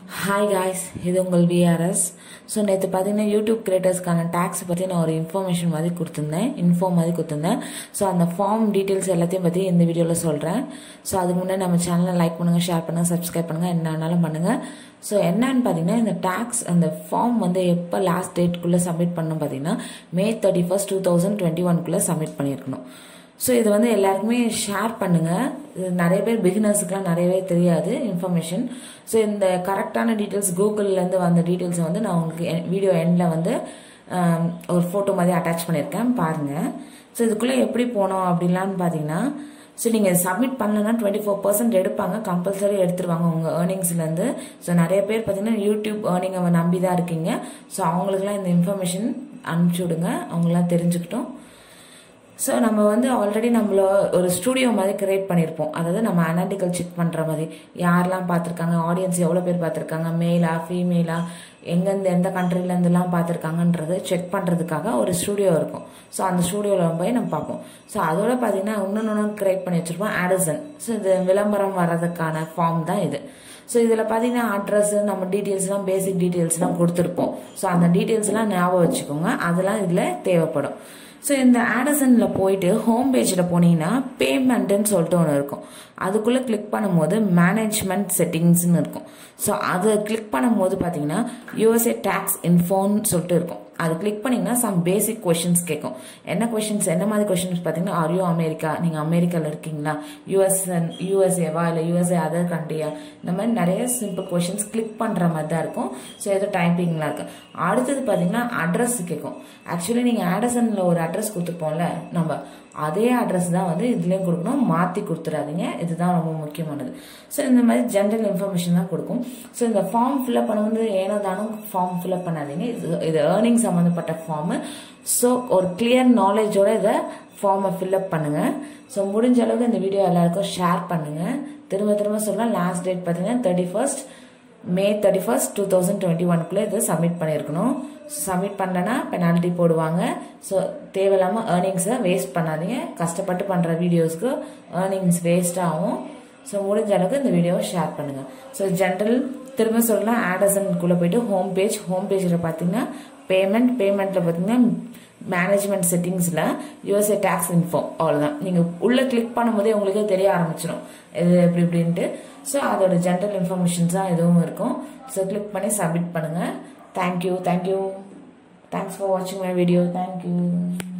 hi guys இது உங்கள் VRS so நேற்று பார்த்தீங்கன்னா யூடியூப் கிரியேட்டர்ஸ்க்கான டேக்ஸ் பற்றி நான் ஒரு இன்ஃபர்மேஷன் மாதிரி கொடுத்துருந்தேன் இன்ஃபார்ம் மாதிரி கொடுத்துருந்தேன் ஸோ அந்த ஃபார்ம் டீட்டெயில்ஸ் எல்லாத்தையும் பற்றி இந்த வீடியோவில் சொல்கிறேன் ஸோ அதுக்கு முன்னாடி நம்ம சேனலை லைக் பண்ணுங்கள் ஷேர் பண்ணுங்கள் சப்ஸ்கிரைப் பண்ணுங்கள் என்ன வேணாலும் பண்ணுங்கள் ஸோ என்னன்னு பார்த்தீங்கன்னா இந்த டேக்ஸ் அந்த ஃபார்ம் வந்து எப்போ லாஸ்ட் டேட்குள்ளே சப்மிட் பண்ணணும் பார்த்தீங்கன்னா May thirty first two thousand twenty ஒன்குள்ளே சப்மிட் பண்ணியிருக்கணும் ஸோ இது வந்து எல்லாருக்குமே ஷேர் பண்ணுங்கள் இது நிறைய பேர் பிகினர்ஸுக்குலாம் நிறையவே தெரியாது இன்ஃபர்மேஷன் ஸோ இந்த கரெக்டான டீட்டெயில்ஸ் கூகுள்லேருந்து வந்த டீட்டெயில்ஸை வந்து நான் உங்களுக்கு வீடியோ எண்டில் வந்து ஆம், ஒரு ஃபோட்டோ மாதிரி அட்டாச் பண்ணியிருக்கேன் பாருங்கள் ஸோ இதுக்குள்ளே எப்படி போனோம் அப்படின்லான்னு பார்த்தீங்கன்னா ஸோ நீங்கள் சப்மிட் பண்ணலன்னா டுவெண்ட்டி ஃபோர் பர்சன்ட் எடுப்பாங்க கம்பல்சரி எடுத்துருவாங்க உங்கள் ஏர்னிங்ஸ்லேருந்து ஸோ நிறைய பேர் பார்த்தீங்கன்னா யூடியூப் ஏர்னிங்கை நம்பி தான் இருக்கீங்க ஸோ அவங்களுக்குலாம் இந்த இன்ஃபர்மேஷன் அனுப்பிச்சி விடுங்க அவங்களாம் தெரிஞ்சுக்கிட்டோம் ஸோ நம்ம வந்து ஆல்ரெடி நம்மள ஒரு ஸ்டூடியோ மாதிரி கிரியேட் பண்ணியிருப்போம் அதாவது நம்ம அனாலிட்டிக்கல் செக் பண்ணுற மாதிரி யாரெல்லாம் பார்த்துருக்காங்க ஆடியன்ஸ் எவ்வளோ பேர் பார்த்துருக்காங்க மேலா ஃபீமேலா எங்கேருந்து எந்த countryல-இருந்துலாம் பார்த்துருக்காங்கன்றது செக் பண்ணுறதுக்காக ஒரு ஸ்டூடியோ இருக்கும் ஸோ அந்த ஸ்டூடியோவில் போய் நம்ம பார்ப்போம் ஸோ அதோட பார்த்தீங்கன்னா இன்னொன்று கிரியேட் பண்ணி வச்சுருப்போம் ஆடிசன் ஸோ இது விளம்பரம் வர்றதுக்கான ஃபார்ம் தான் இது ஸோ இதில் பார்த்தீங்கன்னா அட்ரஸ் நம்ம டீட்டெயில்ஸ்லாம் பேசிக் டீட்டெயில்ஸ்லாம் கொடுத்துருப்போம் ஸோ அந்த டீட்டெயில்ஸ்லாம் ஞாபகம் வச்சுக்கோங்க அதெல்லாம் இதில் தேவைப்படும் ஸோ இந்த ஆடசனில் போயிட்டு ஹோம் பேஜில் போனீங்கன்னா பேமெண்ட்டுன்னு சொல்லிட்டு ஒன்று இருக்கும் அதுக்குள்ளே கிளிக் பண்ணும்போது மேனேஜ்மெண்ட் செட்டிங்ஸ்னு இருக்கும் ஸோ அதை கிளிக் பண்ணும்போது பார்த்தீங்கன்னா யூஎஸ்ஏ டேக்ஸ் இன்ஃபோன்னு சொல்லிட்டு இருக்கும் அது கிளிக் பண்ணீங்கன்னா சம் பேசிக் கொஷின்ஸ் கேட்கும் என்ன கொஷின்ஸ் என்ன மாதிரி கொஷின்ஸ் பார்த்தீங்கன்னா ஆர் யூ அமெரிக்கா நீங்கள் அமெரிக்காவில் இருக்கீங்களா யூஎஸ் யூஎஸ்ஏவா இல்லை யூஎஸ்ஏ அதர் கண்ட்ரியா இந்த மாதிரி நிறைய சிம்பிள் கொஷின்ஸ் கிளிக் பண்ணுற மாதிரி தான் இருக்கும் ஸோ ஏதோ டைப்பிங்லாம் இருக்கு அடுத்தது பார்த்தீங்கன்னா அட்ரஸ் கேட்கும் ஆக்சுவலி நீங்கள் ஆடசனில் ஒரு அட்ரஸ் கொடுத்துருப்போம்ல நம்ம அதே அட்ரஸ் தான் வந்து இதுலேயும் கொடுக்கணும் மாற்றி கொடுத்துடாதீங்க இதுதான் ரொம்ப முக்கியமானது ஸோ இந்த மாதிரி ஜென்ரல் இன்ஃபர்மேஷன் தான் கொடுக்கும் ஸோ இந்த ஃபார்ம் ஃபில்அப் பண்ணும்போது ஏனோ தானும் ஃபார்ம் ஃபில்அப் பண்ணாதீங்க இது இது ஏர்னிங் சம்மந்தப்பட்ட ஃபார்மு ஸோ ஒரு கிளியர் நாலேஜோட இதை ஃபார்மை ஃபில்அப் பண்ணுங்க ஸோ முடிஞ்ச அளவுக்கு இந்த வீடியோ எல்லாருக்கும் ஷேர் பண்ணுங்க திரும்ப திரும்ப சொல்ல லாஸ்ட் டேட் பார்த்தீங்கன்னா thirty first May thirty first two thousand twenty ஒனுக்குள்ளே இது சப்மிட் பண்ணியிருக்கணும் சப்மிட் பண்ணலன்னா பெனால்ட்டி போடுவாங்க ஸோ தேவையில்லாமல் ஏர்னிங்ஸை வேஸ்ட் பண்ணாதீங்க கஷ்டப்பட்டு பண்ணுற வீடியோஸ்க்கு ஏர்னிங்ஸ் வேஸ்ட் ஆகும் ஸோ முடிஞ்ச அளவுக்கு இந்த வீடியோவை ஷேர் பண்ணுங்கள் ஸோ ஜென்ரல் திரும்ப சொல்லலாம் ஆடசனுக்குள்ளே போயிட்டு ஹோம் பேஜ் ஹோம் பேஜில் பார்த்தீங்கன்னா பேமெண்ட் பேமெண்ட்டில் பார்த்தீங்கன்னா மேனேஜ்மெண்ட் செட்டிங்ஸில் யூஎஸ்ஏ டேக்ஸ் இன்ஃபோ அவ்வளோதான் நீங்கள் உள்ளே கிளிக் பண்ணும்போதே உங்களுக்கே தெரிய ஆரம்பிச்சிடும் இது எப்படி இப்படின்ட்டு ஸோ அதோட ஜென்ரல் இன்ஃபர்மேஷன்ஸ் தான் எதுவும் இருக்கும் ஸோ கிளிக் பண்ணி சப்மிட் பண்ணுங்கள் தேங்க்யூ தேங்க்யூ தேங்க்ஸ் ஃபார் வாட்சிங் மை வீடியோ தேங்க்யூ